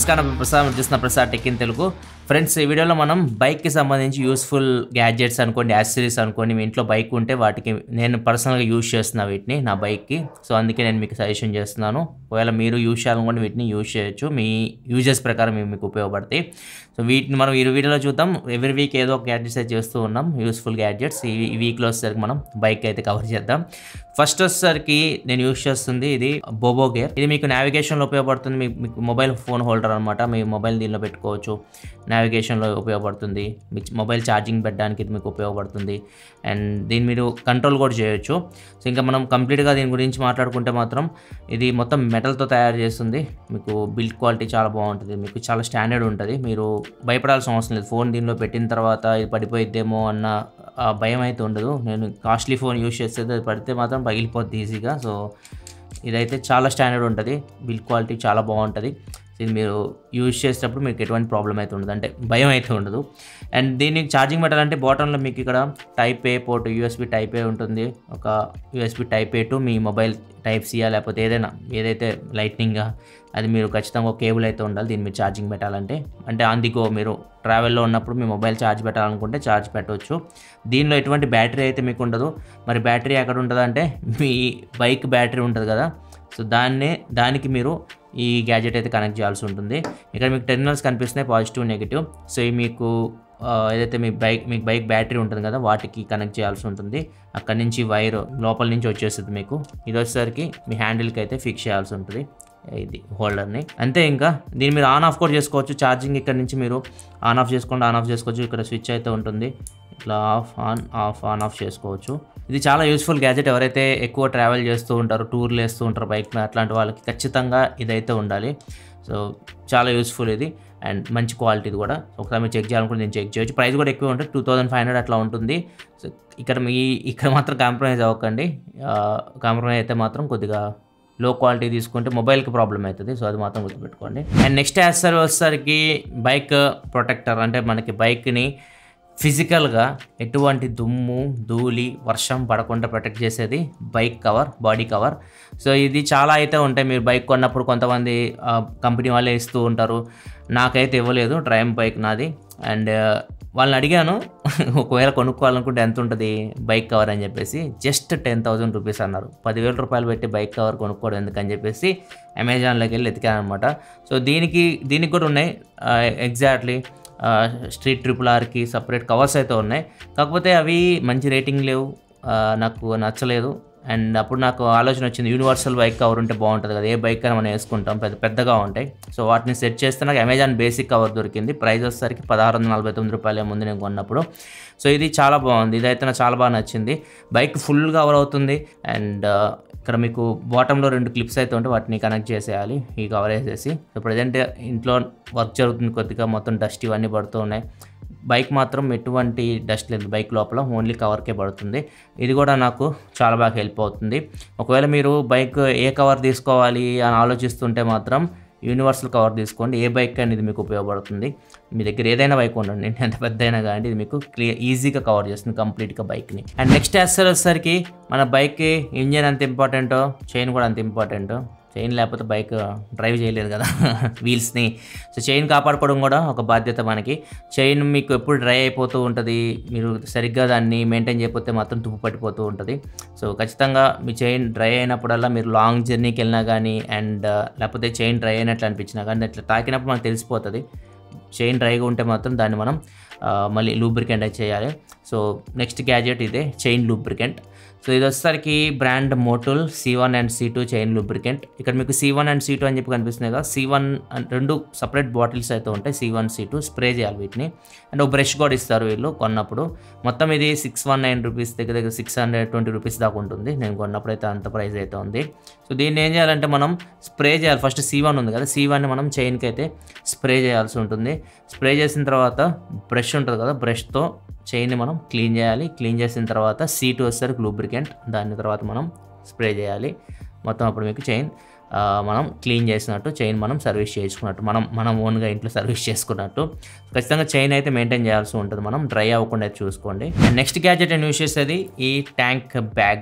నమస్కారం ప్రసాద్ చూస్తున్న Prasad tech in Telugu friends ఈ వీడియోలో మనం బైక్కి సంబంధించి యూస్ఫుల్ గ్యాడ్జెట్స్ అనుకోండి యాక్సరీస్ అనుకోండి మీ ఇంట్లో బైక్ ఉంటే వాటికి నేను పర్సనల్గా యూజ్ చేస్తున్నా వీటిని నా బైక్కి సో అందుకే నేను మీకు సజెషన్ చేస్తున్నాను ఒకవేళ మీరు యూజ్ చేయాలనుకోండి వీటిని యూజ్ చేయొచ్చు మీ యూజెస్ ప్రకారం ఇవి మీకు ఉపయోగపడతాయి సో వీటిని మనం ఈ వీడియోలో చూద్దాం ఎవ్రీ వీక్ ఏదో ఒక గ్యాడ్జెట్స్ అయితే చేస్తూ ఉన్నాం యూస్ఫుల్ గ్యాడ్జెట్స్ ఈ ఈ వీక్లో వచ్చేసరికి మనం బైక్ అయితే కవర్ చేద్దాం ఫస్ట్ వచ్చేసరికి నేను యూజ్ చేస్తుంది ఇది బోబో గేర్ ఇది మీకు నావిగేషన్లో ఉపయోగపడుతుంది మీ- మీకు మొబైల్ ఫోన్ హోల్డర్ అనమాట మీ మొబైల్ దీనిలో పెట్టుకోవచ్చు నావిగేషన్లో ఉపయోగపడుతుంది మీ మొబైల్ ఛార్జింగ్ పెట్టడానికి ఇది మీకు ఉపయోగపడుతుంది అండ్ దీన్ని మీరు కంట్రోల్ కూడా చేయొచ్చు సో ఇంకా మనం కంప్లీట్గా దీని గురించి మాట్లాడుకుంటే మాత్రం ఇది మొత్తం మెటల్తో తయారు చేస్తుంది మీకు బిల్డ్ క్వాలిటీ చాలా బాగుంటుంది మీకు చాలా స్టాండర్డ్ ఉంటుంది మీరు భయపడాల్సిన అవసరం లేదు ఫోన్ దీనిలో పెట్టిన తర్వాత ఇది పడిపోయిద్దేమో అన్న ఆ భయం అయితే ఉండదు నేను కాస్ట్లీ ఫోన్ యూస్ చేస్తే అది పడితే మాత్రం పగిలిపోద్ది ఈజీగా సో ఇదైతే చాలా స్టాండర్డ్ ఉంటుంది బిల్డ్ క్వాలిటీ చాలా బాగుంటుంది ఇది మీరు యూజ్ చేసేటప్పుడు మీకు ఎటువంటి ప్రాబ్లం అయితే ఉండదు అంటే భయం అయితే ఉండదు అండ్ దీనికి ఛార్జింగ్ పెట్టాలంటే బాటంలో మీకు ఇక్కడ type A port USB type A ఉంటుంది ఒక యూఎస్బి టైప్ ఏ టు మీ మొబైల్ టైప్ సియా లేకపోతే ఏదైనా ఏదైతే లైట్నింగ్గా అది మీరు ఖచ్చితంగా ఒక కేబుల్ అయితే ఉండాలి దీన్ని మీరు ఛార్జింగ్ పెట్టాలంటే అంటే అందుకో మీరు ట్రావెల్లో ఉన్నప్పుడు మీ మొబైల్ ఛార్జ్ పెట్టాలనుకుంటే ఛార్జ్ పెట్టవచ్చు దీనిలో ఎటువంటి బ్యాటరీ అయితే మీకు ఉండదు మరి బ్యాటరీ ఎక్కడ ఉంటుంది అంటే మీ బైక్ బ్యాటరీ ఉంటుంది కదా సో దాన్నే దానికి మీరు ఈ గ్యాజెట్ అయితే కనెక్ట్ చేయాల్సి ఉంటుంది ఇక్కడ మీకు టెర్మినల్స్ కనిపిస్తున్నాయి పాజిటివ్ నెగిటివ్ సో ఇవి మీకు ఆ, ఏదైతే మీ బైక్ మీకు బైక్ బ్యాటరీ ఉంటుంది కదా వాటికి కనెక్ట్ చేయాల్సి ఉంటుంది అక్కడ నుంచి వైర్ లోపల నుంచి వచ్చేస్తుంది మీకు ఇది వచ్చేసరికి మీ హ్యాండిల్కి అయితే ఫిక్స్ చేయాల్సి ఉంటుంది ఇది హోల్డర్ని అంతే ఇంకా దీన్ని మీరు ఆన్ ఆఫ్ కూడా చేసుకోవచ్చు ఛార్జింగ్ ఇక్కడ నుంచి మీరు ఆన్ ఆఫ్ చేసుకోండి ఆన్ ఆఫ్ చేసుకోవచ్చు ఇక్కడ స్విచ్ అయితే ఉంటుంది ఇట్లా off on off on off చేసుకోవచ్చు ఇది చాలా యూస్ఫుల్ గ్యాజెట్ ఎవరైతే ఎక్కువ ట్రావెల్ చేస్తూ ఉంటారో టూర్లు వేస్తూ ఉంటారు బైక్ మీద అట్లాంటి వాళ్ళకి ఖచ్చితంగా ఇదైతే ఉండాలి సో చాలా యూస్ఫుల్ ఇది అండ్ మంచి క్వాలిటీది కూడా ఒకసారి మీరు చెక్ చేయాలనుకుంటే నేను చెక్ చేయొచ్చు ప్రైస్ కూడా ఎక్కువ ఉంటుంది టూ థౌసండ్ ఫైవ్ హండ్రెడ్ అట్లా ఉంటుంది సో ఇక్కడ మీ ఇక్కడ మాత్రం కాంప్రమైజ్ అవ్వకండి కాంప్రమైజ్ అయితే మాత్రం కొద్దిగా లో క్వాలిటీ తీసుకుంటే మొబైల్కి ప్రాబ్లం అవుతుంది సో అది మాత్రం గుర్తుపెట్టుకోండి అండ్ నెక్స్ట్ యాక్సెసరీ వచ్చేసరికి బైక్ ప్రొటెక్టర్ అంటే మనకి బైక్ని ఫిజికల్గా ఎటువంటి దుమ్ము ధూళి వర్షం పడకుండా ప్రొటెక్ట్ చేసేది bike cover body cover so ఇది చాలా అయితే ఉంటాయి మీరు బైక్ కొన్నప్పుడు కొంతమంది ఆ, కంపెనీ వాళ్ళే ఇస్తూ ఉంటారు నాకైతే ఇవ్వలేదు డ్రైమ్ బైక్ నాది అండ్ వాళ్ళని అడిగాను ఒకవేళ కొనుక్కోవాలనుకుంటే ఎంత ఉంటుంది బైక్ కవర్ అని చెప్పేసి జస్ట్ టెన్ థౌజండ్ రూపీస్ అన్నారు పదివేల రూపాయలు పెట్టి బైక్ కవర్ కొనుక్కోవడం ఎందుకని చెప్పేసి అమెజాన్లోకి వెళ్ళి ఎతికాను అనమాట సో దీనికి దీనికి కూడా ఉన్నాయి ఎగ్జాక్ట్లీ స్ట్రీట్ ట్రిపుల్ ఆర్కి సపరేట్ కవర్స్ అయితే ఉన్నాయి కాకపోతే అవి మంచి రేటింగ్ లేవు ఆ, నాకు నచ్చలేదు అండ్ అప్పుడు నాకు ఆలోచన వచ్చింది యూనివర్సల్ బైక్ కవర్ ఉంటే బాగుంటుంది కదా ఏ బైక్ అయినా మనం వేసుకుంటాం పెద్ద పెద్దగా ఉంటాయి సో వాటిని సెట్ చేస్తే నాకు అమెజాన్ బేసిక్ కవర్ దొరికింది ప్రైస్ వచ్చేసరికి పదహారు వందల నలభై తొమ్మిది రూపాయలే ముందు నేను కొన్నప్పుడు సో ఇది చాలా బాగుంది ఇదైతే నాకు చాలా బాగా నచ్చింది బైక్ ఫుల్ కవర్ అవుతుంది అండ్ ఇక్కడ మీకు బాటంలో రెండు క్లిప్స్ అయితే ఉంటే వాటిని కనెక్ట్ చేసేయాలి ఈ కవర్ వేసేసి సో ప్రజెంట్ ఇంట్లో వర్క్ జరుగుతుంది కొద్దిగా మొత్తం డస్ట్ ఇవన్నీ పడుతూ ఉన్నాయి బైక్ మాత్రం ఎటువంటి డస్ట్ లేదు బైక్ లోపల ఓన్లీ కవర్కే పడుతుంది ఇది కూడా నాకు చాలా బాగా హెల్ప్ అవుతుంది ఒకవేళ మీరు బైక్ ఏ కవర్ తీసుకోవాలి అని ఆలోచిస్తుంటే మాత్రం యూనివర్సల్ కవర్ తీసుకోండి ఏ బైక్ అయినా ఇది మీకు ఉపయోగపడుతుంది మీ దగ్గర ఏదైనా బైక్ ఉండండి ఎంత పెద్ద అయినా కానీ ఇది మీకు క్లియర్ ఈజీగా కవర్ చేస్తుంది కంప్లీట్గా బైక్ని అండ్ నెక్స్ట్ యాక్సర్ వచ్చేసరికి మన బైక్కి ఇంజిన్ ఎంత ఇంపార్టెంటో చైన్ కూడా అంత ఇంపార్టెంట్ చైన్ లేకపోతే బైక్ డ్రైవ్ చేయలేదు కదా వీల్స్ని సో చైన్ కాపాడుకోవడం కూడా ఒక బాధ్యత మనకి చైన్ మీకు ఎప్పుడు డ్రై అయిపోతూ ఉంటుంది మీరు సరిగ్గా దాన్ని మెయింటైన్ చేయకపోతే మాత్రం తుప్పు పట్టిపోతూ ఉంటుంది సో ఖచ్చితంగా మీ చైన్ డ్రై అయినప్పుడల్లా మీరు లాంగ్ జర్నీకి వెళ్ళినా కానీ అండ్ లేకపోతే చైన్ డ్రై అయినట్లు అనిపించినా కానీ ఇట్లా తాకినప్పుడు మనకు తెలిసిపోతుంది చైన్ డ్రైగా ఉంటే మాత్రం దాన్ని మనం ఆ, మళ్ళీ లూబ్రికెంట్ అయితే చేయాలి సో నెక్స్ట్ గ్యాజెట్ ఇదే చైన్ లూబ్రికెంట్ సో ఇది వచ్చేసరికి brand Motul C one and C two chain lubricant ఇక్కడ మీకు C one and C two అని చెప్పి కనిపిస్తున్నాయి కదా సి వన్ రెండు సపరేట్ బాటిల్స్ అయితే ఉంటాయి C one C two spray చేయాలి వీటిని అండ్ ఒక బ్రష్ కూడా ఇస్తారు వీళ్ళు కొన్నప్పుడు మొత్తం ఇది సిక్స్ వన్ నైన్ రూపీస్ దగ్గర దగ్గర సిక్స్ హండ్రెడ్ ట్వంటీ రూపీస్ దాకా ఉంటుంది నేను కొన్నప్పుడు అయితే అంత ప్రైస్ అయితే ఉంది సో దీన్ని ఏం చేయాలంటే మనం స్ప్రే చేయాలి ఫస్ట్ సి వన్ ఉంది కదా సి వన్ని మనం చైన్కి అయితే స్ప్రే చేయాల్సి ఉంటుంది స్ప్రే చేసిన తర్వాత బ్రష్ ఉంటుంది కదా బ్రష్తో చైన్ని మనం క్లీన్ చేయాలి క్లీన్ చేసిన తర్వాత సీట్ వచ్చేసరికి లూబ్రికెంట్ దాని తర్వాత మనం స్ప్రే చేయాలి మొత్తం అప్పుడు మీకు చైన్ ఆ, మనం క్లీన్ చేసినట్టు చైన్ మనం సర్వీస్ చేసుకున్నట్టు మనం మనం ఓన్గా ఇంట్లో సర్వీస్ చేసుకున్నట్టు ఖచ్చితంగా చైన్ అయితే మెయింటైన్ చేయాల్సి ఉంటుంది మనం డ్రై అవ్వకుండా అయితే చూసుకోండి అండ్ నెక్స్ట్ గ్యాజెట్ నేను యూస్ చేసేది ఈ ట్యాంక్ బ్యాగ్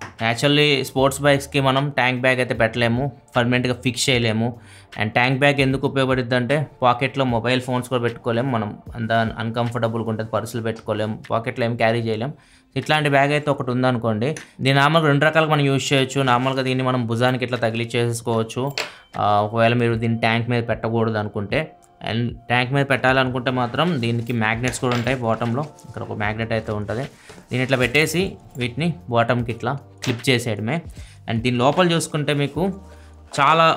యాక్చువల్లీ స్పోర్ట్స్ బైక్స్కి మనం ట్యాంక్ బ్యాగ్ అయితే పెట్టలేము పర్మనెంట్గా ఫిక్స్ చేయలేము అండ్ ట్యాంక్ బ్యాగ్ ఎందుకు ఉపయోగపడుద్ది అంటే పాకెట్లో మొబైల్ ఫోన్స్ కూడా పెట్టుకోలేము మనం అంత అన్కంఫర్టబుల్గా ఉంటుంది పర్సులు పెట్టుకోలేము పాకెట్లో ఏం క్యారీ చేయలేం ఇట్లాంటి బ్యాగ్ అయితే ఒకటి ఉందనుకోండి దీని నార్మల్గా రెండు రకాలుగా మనం యూజ్ చేయొచ్చు నార్మల్గా దీన్ని మనం భుజానికి ఇట్లా తగిలిచ్చేసుకోవచ్చు ఆ, ఒకవేళ మీరు దీన్ని ట్యాంక్ మీద పెట్టకూడదు అనుకుంటే అండ్ ట్యాంక్ మీద పెట్టాలనుకుంటే మాత్రం దీనికి మ్యాగ్నెట్స్ కూడా ఉంటాయి బాటంలో ఇక్కడ ఒక మ్యాగ్నెట్ అయితే ఉంటుంది దీన్ని ఇట్లా పెట్టేసి వీటిని బాటంకి ఇట్లా క్లిప్ చేసేయడమే అండ్ దీని లోపల చూసుకుంటే మీకు చాలా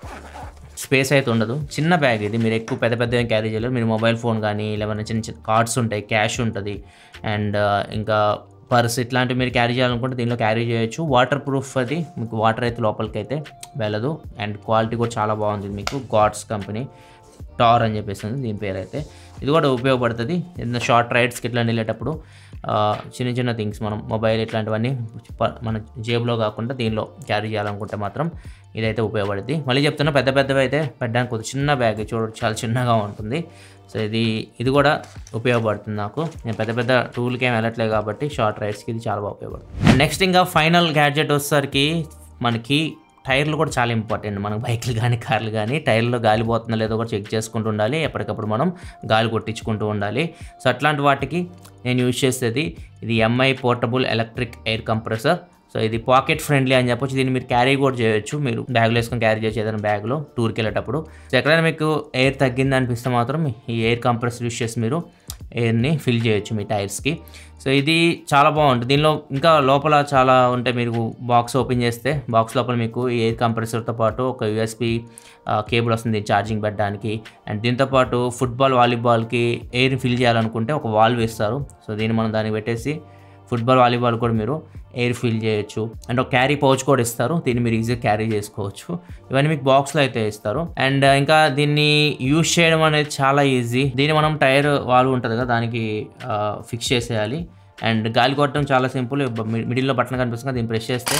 స్పేస్ అయితే ఉండదు చిన్న బ్యాగ్ ఇది మీరు ఎక్కువ పెద్ద పెద్ద ఏం క్యారీ చేయలేరు మీరు మొబైల్ ఫోన్ కానీ లేవన్నా చిన్న చిన్న కార్డ్స్ ఉంటాయి క్యాష్ ఉంటుంది అండ్ ఇంకా పర్స్ ఇట్లాంటివి మీరు క్యారీ చేయాలనుకుంటే దీనిలో క్యారీ చేయొచ్చు వాటర్ ప్రూఫ్ అది మీకు వాటర్ అయితే లోపలికి అయితే వెళ్ళదు అండ్ క్వాలిటీ కూడా చాలా బాగుంది మీకు గాడ్స్ కంపెనీ టార్ అని చెప్పేసి ఉంది దీని పేరు అయితే ఇది కూడా ఉపయోగపడుతుంది ఏదైనా షార్ట్ రైడ్స్కి ఇట్లా వెళ్ళేటప్పుడు ఆ, చిన్న చిన్న థింగ్స్ మనం మొబైల్ ఇట్లాంటివన్నీ ప- మన జేబులో కాకుండా దీనిలో క్యారీ చేయాలనుకుంటే మాత్రం ఇదైతే ఉపయోగపడుద్ది మళ్ళీ చెప్తున్నా పెద్ద పెద్దవి అయితే పెట్టడానికి కొద్దిగా చిన్న బ్యాగ్ చూడడానికి చాలా చిన్నగా ఉంటుంది సో ఇది ఇది కూడా ఉపయోగపడుతుంది నాకు నేను పెద్ద పెద్ద టూల్కి ఏం వెళ్ళట్లేదు కాబట్టి షార్ట్ రైడ్స్కి ఇది చాలా బాగా ఉపయోగపడుతుంది నెక్స్ట్ ఇంకా ఫైనల్ గ్యాడ్జెట్ వచ్చేసరికి మనకి టైర్లు కూడా చాలా ఇంపార్టెంట్ మనకు బైక్లు కానీ కార్లు కానీ టైర్లో గాలి పోతుందో లేదో కూడా చెక్ చేసుకుంటూ ఉండాలి ఎప్పటికప్పుడు మనం గాలి కొట్టించుకుంటూ ఉండాలి సో అట్లాంటి వాటికి నేను యూజ్ చేసేది ఇది MI portable electric air compressor so ఇది పాకెట్ ఫ్రెండ్లీ అని చెప్పొచ్చు దీన్ని మీరు క్యారీ కూడా చేయొచ్చు మీరు బ్యాగ్లో వేసుకొని క్యారీ చేయొచ్చు ఏదైనా బ్యాగ్లో టూర్కి వెళ్ళేటప్పుడు సో ఎక్కడైనా మీకు ఎయిర్ తగ్గింది అనిపిస్తే మాత్రం ఈ ఎయిర్ కంప్రెసర్ యూస్ చేసి మీరు ఎయిర్ని ఫిల్ చేయొచ్చు మీ టైర్స్కి సో ఇది చాలా బాగుంటుంది దీనిలో ఇంకా లోపల చాలా ఉంటాయి మీరు బాక్స్ ఓపెన్ చేస్తే బాక్స్ లోపల మీకు ఈ ఎయిర్ కంప్రెసర్తో పాటు ఒక యూఎస్బి కేబుల్ వస్తుంది ఛార్జింగ్ పెట్టడానికి అండ్ దీంతో పాటు ఫుట్బాల్ వాలీబాల్కి ఎయిర్ ఫిల్ చేయాలనుకుంటే ఒక వాల్వ్ ఇస్తారు సో దీన్ని మనం దానికి పెట్టేసి ఫుట్బాల్ వాలీబాల్ కూడా మీరు ఎయిర్ ఫిల్ చేయొచ్చు అండ్ ఒక క్యారీ పౌచ్ కూడా ఇస్తారు దీన్ని మీరు ఈజీగా క్యారీ చేసుకోవచ్చు ఇవన్నీ మీకు బాక్స్లో అయితే ఇస్తారు అండ్ ఇంకా దీన్ని యూజ్ చేయడం అనేది చాలా ఈజీ దీన్ని మనం టైర్ వాల్వ్ ఉంటుంది కదా దానికి ఫిక్స్ చేసేయాలి అండ్ గాలి కొట్టడం చాలా సింపుల్ మిడిల్లో బటన్ కనిపిస్తుంది కదా, దీన్ని ప్రెస్ చేస్తే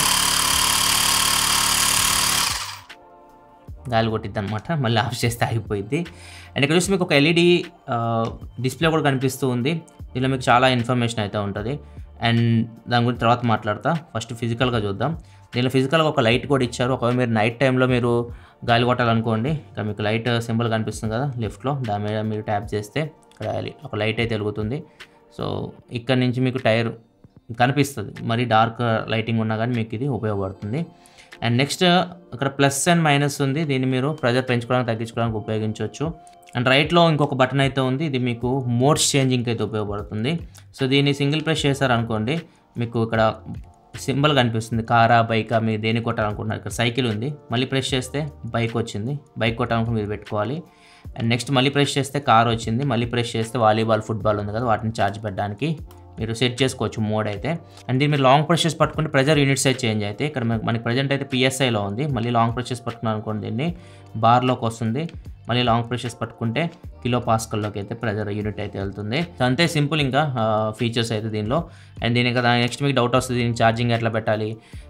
గాలి కొట్టిద్ది అనమాట మళ్ళీ ఆఫ్ చేస్తే ఆగిపోయింది అండ్ ఇక్కడ చూసి మీకు ఒక ఎల్ఈడి డిస్ప్లే కూడా కనిపిస్తూ ఉంది దీనిలో మీకు చాలా ఇన్ఫర్మేషన్ అయితే ఉంటుంది అండ్ దాని గురించి తర్వాత మాట్లాడతా ఫస్ట్ ఫిజికల్గా చూద్దాం దీనిలో ఫిజికల్గా ఒక లైట్ కూడా ఇచ్చారు ఒకవేళ మీరు నైట్ టైంలో మీరు గాలి కొట్టాలనుకోండి ఇక్కడ మీకు లైట్ సింబల్ కనిపిస్తుంది కదా లెఫ్ట్లో దాని మీద మీరు ట్యాప్ చేస్తే ఇక్కడ ఒక లైట్ అయితే వెలుగుతుంది సో ఇక్కడ నుంచి మీకు టైర్ కనిపిస్తుంది మరి డార్క్ లైటింగ్ ఉన్నా కానీ మీకు ఇది ఉపయోగపడుతుంది అండ్ నెక్స్ట్ ఇక్కడ ప్లస్ అండ్ మైనస్ ఉంది దీన్ని మీరు ప్రెజర్ పెంచుకోవడానికి తగ్గించుకోవడానికి ఉపయోగించవచ్చు అండ్ రైట్లో ఇంకొక బటన్ అయితే ఉంది ఇది మీకు మోడ్స్ చేంజింగ్కి అయితే ఉపయోగపడుతుంది సో దీన్ని సింగిల్ ప్రెస్ చేశారనుకోండి మీకు ఇక్కడ సింబల్ కనిపిస్తుంది కారా బైకా మీరు దేని కొట్టాలనుకుంటున్నారు ఇక్కడ సైకిల్ ఉంది మళ్ళీ ప్రెస్ చేస్తే బైక్ వచ్చింది బైక్ కొట్టాలనుకుని మీరు పెట్టుకోవాలి అండ్ నెక్స్ట్ మళ్ళీ ప్రెస్ చేస్తే కార్ వచ్చింది మళ్ళీ ప్రెస్ చేస్తే వాలీబాల్ ఫుట్బాల్ ఉంది కదా వాటిని ఛార్జ్ పెట్టడానికి మీరు సెట్ చేసుకోవచ్చు మోడ్ అయితే అండ్ దీన్ని మీరు లాంగ్ ప్రెషర్స్ పట్టుకుంటే ప్రెజర్ యూనిట్స్ అయితే చేంజ్ అయితే ఇక్కడ మనకి- మనకి ప్రజెంట్ అయితే పిఎస్ఐలో ఉంది మళ్ళీ లాంగ్ ప్రెషర్స్ పట్టుకున్నాను అనుకోండి దీన్ని బార్లోకి వస్తుంది మళ్ళీ లాంగ్ ప్రెషర్స్ పట్టుకుంటే కిలో పాస్కల్లోకి అయితే ప్రెజర్ యూనిట్ అయితే వెళ్తుంది సో అంతే సింపుల్ ఇంకా ఫీచర్స్ అయితే దీనిలో అండ్ దీని ఇంకా నెక్స్ట్ మీకు డౌట్ వస్తుంది దీనికి ఛార్జింగ్ ఎట్లా పెట్టాలి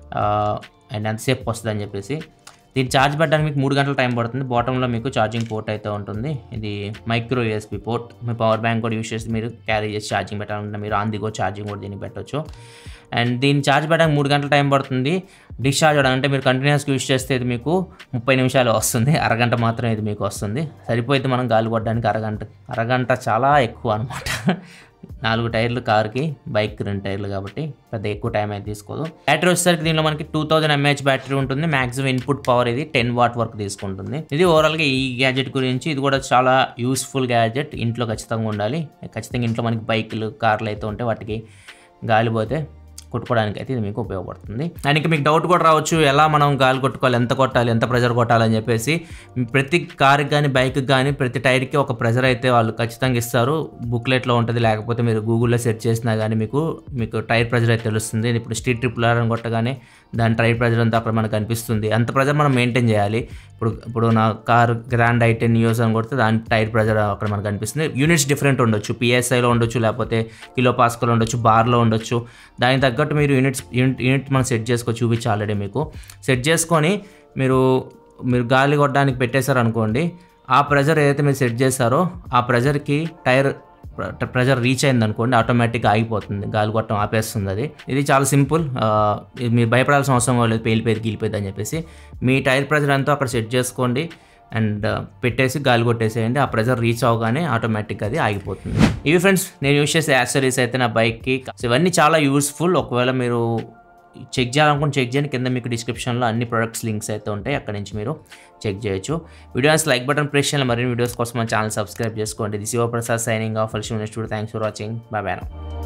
అండ్ ఎంతసేపు వస్తుంది అని చెప్పేసి దీన్ని ఛార్జ్ పెట్టడానికి మీకు మూడు గంటల టైం పడుతుంది బాటంలో మీకు ఛార్జింగ్ పోర్ట్ అయితే ఉంటుంది ఇది మైక్రో యూఎస్బి పోర్ట్ మీ పవర్ బ్యాంక్ కూడా యూస్ చేసి మీరు క్యారీ చేసి ఛార్జింగ్ పెట్టాలంటే మీరు ఆన్ దిగో ఛార్జింగ్ కూడా దీన్ని పెట్టొచ్చు అండ్ దీన్ని ఛార్జ్ పెట్టడానికి మూడు గంటల టైం పడుతుంది డిశ్చార్జ్ అవ్వడం అంటే మీరు కంటిన్యూస్గా యూస్ చేస్తే ఇది మీకు ముప్పై నిమిషాలు వస్తుంది అరగంట మాత్రం ఇది మీకు వస్తుంది సరిపోతే మనం గాలి కొట్టడానికి అరగంట అరగంట చాలా ఎక్కువ అనమాట నాలుగు టైర్లు కార్కి బైక్ రెండు టైర్లు కాబట్టి పెద్ద ఎక్కువ టైం అయితే తీసుకోదు బ్యాటరీ వచ్చేసరికి దీనిలో మనకి టూ థౌజండ్ ఎంఏహెచ్ బ్యాటరీ ఉంటుంది మాక్సిమం ఇన్పుట్ పవర్ ఇది టెన్ వాట్ వరకు తీసుకుంటుంది ఇది ఓవరాల్గా ఈ గ్యాజెట్ గురించి ఇది కూడా చాలా యూస్ఫుల్ గ్యాజెట్ ఇంట్లో ఖచ్చితంగా ఉండాలి ఖచ్చితంగా ఇంట్లో మనకి బైకులు కార్లు అయితే ఉంటే వాటికి గాలి పోతే కొట్టుకోవడానికి అయితే ఇది మీకు ఉపయోగపడుతుంది అండ్ ఇంకా మీకు డౌట్ కూడా రావచ్చు ఎలా మనం గాలి కొట్టుకోవాలి ఎంత కొట్టాలి ఎంత ప్రెజర్ కొట్టాలని చెప్పేసి ప్రతి కార్కి కానీ బైక్కి కానీ ప్రతి టైర్కి ఒక ప్రెజర్ అయితే వాళ్ళు ఖచ్చితంగా ఇస్తారు బుక్లెట్లో ఉంటుంది లేకపోతే మీరు గూగుల్లో సెర్చ్ చేసినా కానీ మీకు మీకు టైర్ ప్రెజర్ అయితే తెలుస్తుంది ఇప్పుడు స్ట్రీట్ ట్రిప్ అని కొట్టగానే దాని టైర్ ప్రెజర్ అంతా అక్కడ మనకు కనిపిస్తుంది అంత ప్రెజర్ మనం మెయింటైన్ చేయాలి ఇప్పుడు ఇప్పుడు నా car grand i ten years అని కొడితే దాని టైర్ ప్రెజర్ అక్కడ మనకు కనిపిస్తుంది యూనిట్స్ డిఫరెంట్ ఉండొచ్చు పిఎస్ఐలో ఉండొచ్చు లేకపోతే కిలో పాస్కల్ ఉండొచ్చు బార్లో ఉండొచ్చు దానికి తగ్గట్టు మీరు యూనిట్స్ యూనిట్ యూనిట్ మనం సెట్ చేసుకో చూపించి ఆల్రెడీ మీకు సెట్ చేసుకొని మీరు మీరు గాలి కొట్టడానికి పెట్టేశారు అనుకోండి ఆ ప్రెజర్ ఏదైతే మీరు సెట్ చేశారో ఆ ప్రెజర్కి టైర్ ప్రెజర్ రీచ్ అయింది అనుకోండి ఆటోమేటిక్గా ఆగిపోతుంది గాలి కొట్టడం ఆపేస్తుంది అది ఇది చాలా సింపుల్ ఆ, ఇది మీరు భయపడాల్సిన అవసరం లేదు పేలిపోయేది గీలిపోయేది అని చెప్పేసి మీ టైర్ ప్రెజర్ ఎంతో అక్కడ సెట్ చేసుకోండి అండ్ పెట్టేసి గాలి కొట్టేసేయండి ఆ ప్రెజర్ రీచ్ అవగానే ఆటోమేటిక్గా అది ఆగిపోతుంది ఇవి ఫ్రెండ్స్ నేను యూస్ చేసే యాక్సరీస్ అయితే నా బైక్కి సో ఇవన్నీ చాలా యూస్ఫుల్ ఒకవేళ మీరు చెక్ చేయాలనుకుంటే చెక్ చేయండి కింద మీకు డిస్క్రిప్షన్లో అన్ని ప్రొడక్ట్స్ లింక్స్ అయితే ఉంటాయి అక్కడ నుంచి మీరు చెక్ చేయొచ్చు వీడియోస్ లైక్ బటన్ ప్రెస్ చేయాలి మరిన్ని వీడియోస్ కోసం మన ఛానల్ సబ్స్క్రైబ్ చేసుకోండి ది శివప్రసాద్ సైనింగ్ ఆఫ్ అల్షి next thanks for watching bye bye